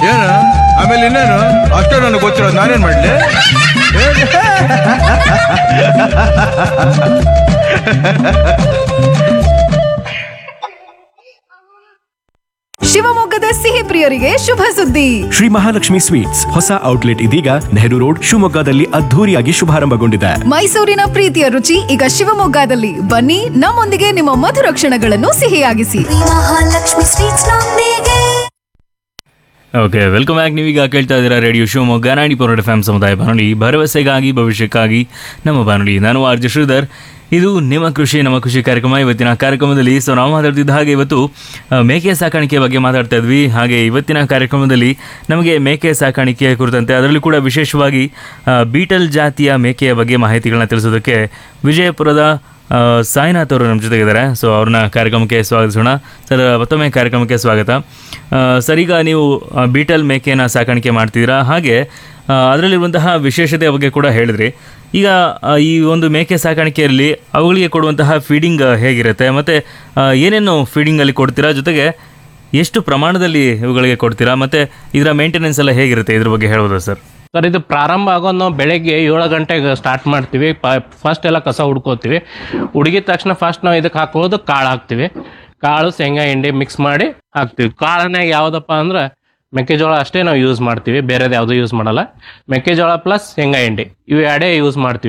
ಏನು ಆಮೇಲೆ ಇನ್ನೇನು ಅಷ್ಟೇ ನನಗೆ ಗೊತ್ತಿರೋದು ನಾನೇನ್ ಮಾಡ್ಲಿ ಶಿವಮೊಗ್ಗದ ಸಿಹಿ ಪ್ರಿಯರಿಗೆ ಶುಭ ಸುದ್ದಿ ಶ್ರೀ ಮಹಾಲಕ್ಷ್ಮಿ ಸ್ವೀಟ್ಸ್ ಹೊಸ ಔಟ್ಲೆಟ್ ಇದೀಗ ನೆಹರು ರೋಡ್ ಶಿವಮೊಗ್ಗದಲ್ಲಿ ಅದ್ಧೂರಿಯಾಗಿ ಶುಭಾರಂಭಗೊಂಡಿದೆ ಮೈಸೂರಿನ ಪ್ರೀತಿಯ ರುಚಿ ಈಗ ಶಿವಮೊಗ್ಗದಲ್ಲಿ ಬನ್ನಿ ನಮ್ಮೊಂದಿಗೆ ನಿಮ್ಮ ಮಧುರ ಕ್ಷಣಗಳನ್ನು ಸಿಹಿಯಾಗಿಸಿ ಮಹಾಲಕ್ಷ್ಮಿ ಸ್ವೀಟ್ಸ್ ನೊಂದಿಗೆ ಓಕೆ ವೆಲ್ಕಮ್ ಬ್ಯಾಕ್ ನೀವೀಗ ಕೇಳ್ತಾ ಇದ್ದೀರಾ ರೇಡಿಯೋ ಶಿವಮೊಗ್ಗ ನಾಡಿ ಪೊರಡ್ ಎಫ್ ಸಮುದಾಯ ಬಾನುಲಿ ಭರವಸೆಗಾಗಿ ಭವಿಷ್ಯಕ್ಕಾಗಿ ನಮ್ಮ ಬಾನುಲಿ ನಾನು ಆರ್ ಜೆ ಶ್ರೀಧರ್ ಇದು ನಿಮ್ಮ ಕೃಷಿ ನಮ್ಮ ಕೃಷಿ ಕಾರ್ಯಕ್ರಮ ಇವತ್ತಿನ ಕಾರ್ಯಕ್ರಮದಲ್ಲಿ ಸೊ ನಾವು ಮಾತಾಡ್ತಿದ್ದ ಹಾಗೆ ಇವತ್ತು ಆ, ಮೇಕೆ ಸಾಕಾಣಿಕೆ ಬಗ್ಗೆ ಮಾತಾಡ್ತಾ ಇದ್ವಿ ಹಾಗೆ ಇವತ್ತಿನ ಕಾರ್ಯಕ್ರಮದಲ್ಲಿ ನಮಗೆ ಮೇಕೆ ಸಾಕಾಣಿಕೆ ಕುರಿತಂತೆ ಅದರಲ್ಲೂ ಕೂಡ ವಿಶೇಷವಾಗಿ ಆ, ಬೀಟಲ್ ಜಾತಿಯ ಮೇಕೆಯ ಬಗ್ಗೆ ಮಾಹಿತಿಗಳನ್ನ ತಿಳಿಸೋದಕ್ಕೆ ವಿಜಯಪುರದ ಆ, ಸಾಯಿನಾಥ್ ಅವರು ನಮ್ಮ ಜೊತೆಗಿದ್ದಾರೆ ಸೊ ಅವ್ರನ್ನ ಕಾರ್ಯಕ್ರಮಕ್ಕೆ ಸ್ವಾಗತಿಸೋಣ ಸರ್ ಮತ್ತೊಮ್ಮೆ ಕಾರ್ಯಕ್ರಮಕ್ಕೆ ಸ್ವಾಗತ ಆ, ಸರ್ ಈಗ ನೀವು ಆ, ಬೀಟಲ್ ಮೇಕೆನ ಸಾಕಾಣಿಕೆ ಮಾಡ್ತಿದ್ದೀರಾ ಹಾಗೆ ಆ, ಅದರಲ್ಲಿರುವಂತಹ ವಿಶೇಷತೆಯ ಬಗ್ಗೆ ಕೂಡ ಹೇಳಿದ್ರಿ ಈಗ ಆ, ಈ ಒಂದು ಮೇಕೆ ಸಾಕಾಣಿಕೆಯಲ್ಲಿ ಅವುಗಳಿಗೆ ಕೊಡುವಂತಹ ಫೀಡಿಂಗ್ ಹೇಗಿರುತ್ತೆ ಮತ್ತು ಏನೇನು ಫೀಡಿಂಗಲ್ಲಿ ಕೊಡ್ತೀರಾ ಜೊತೆಗೆ ಎಷ್ಟು ಪ್ರಮಾಣದಲ್ಲಿ ಇವುಗಳಿಗೆ ಕೊಡ್ತೀರಾ ಮತ್ತು ಇದರ ಮೇಂಟೆನೆನ್ಸ್ ಎಲ್ಲ ಹೇಗಿರುತ್ತೆ ಇದ್ರ ಬಗ್ಗೆ ಹೇಳ್ಬೋದಾ ಸರ್ ಸರ್ ಇದು ಪ್ರಾರಂಭ ಆಗೋದು ನಾವು ಬೆಳಗ್ಗೆ ಏಳು ಗಂಟೆಗೆ ಸ್ಟಾರ್ಟ್ ಮಾಡ್ತೀವಿ ಫಸ್ಟ್ ಎಲ್ಲ ಕಸ ಹುಡ್ಕೋತೀವಿ ಹುಡುಗಿದ ತಕ್ಷಣ ಫಸ್ಟ್ ನಾವು ಇದಕ್ಕೆ ಹಾಕೊಳ್ಳೋದು ಕಾಳು ಹಾಕ್ತೀವಿ ಕಾಳು ಶೇಂಗಾ ಹಿಂಡಿ ಮಿಕ್ಸ್ ಮಾಡಿ ಹಾಕ್ತೀವಿ ಕಾಳನ್ಯಾಗ ಯಾವುದಪ್ಪ ಅಂದ್ರೆ ಮೆಕ್ಕೆಜೋಳ ಅಷ್ಟೇ ನಾವು ಯೂಸ್ ಮಾಡ್ತೀವಿ ಬೇರೆದು ಯಾವುದೂ ಯೂಸ್ ಮಾಡಲ್ಲ ಮೆಕ್ಕೆಜೋಳ ಪ್ಲಸ್ ಶೇಂಗಾ ಹಿಂಡಿ ಇವು ಎರಡೇ ಯೂಸ್ ಮಾಡ್ತೀವಿ